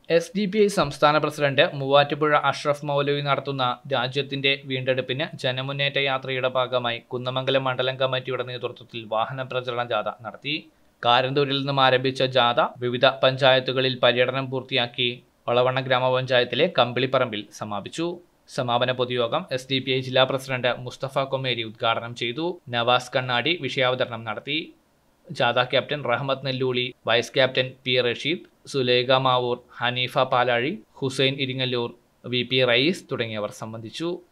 S D P I സംസ്ഥാന president Muvattupuzha Ashraf Moulavi നടത്തുന്ന രാജ്യത്തിന്റെ വീണ്ടെടുപ്പിന് ജനമുന്നേറ്റ യാത്രയുടെ ഭാഗമായി കുന്നമംഗലം മണ്ഡലം കമ്മിറ്റിയുടെ നേതൃത്വത്തിൽ വാഹന പ്രചരണ ജാഥ നടത്തി കാരന്തൂരിൽ നിന്നും ആരംഭിച്ച ജാഥ വിവിധ പഞ്ചായത്തുകളിൽ പര്യടനം പൂർത്തിയാക്കി ഒളവണ്ണ ഗ്രാമപഞ്ചായത്തിലെ കമ്പിളിപ്പറമ്പിൽ സമാപിച്ചു സമാപന പൊതുയോഗം എസ് ഡി പി ഐ ജില്ലാ പ്രസിഡന്റ് മുസ്തഫ കൊമ്മേരി ഉദ്ഘാടനം ചെയ്തു നവാസ് കണ്ണാടി വിഷയാവതരണം നടത്തി ജാഥ captain Rahmath Nellooli vice captain P Rasheed Sulekha Mavoor Haneefa Palazhi Hussain Iringallur V P Rayees തുടങ്ങിയവർ സംബന്ധിച്ചു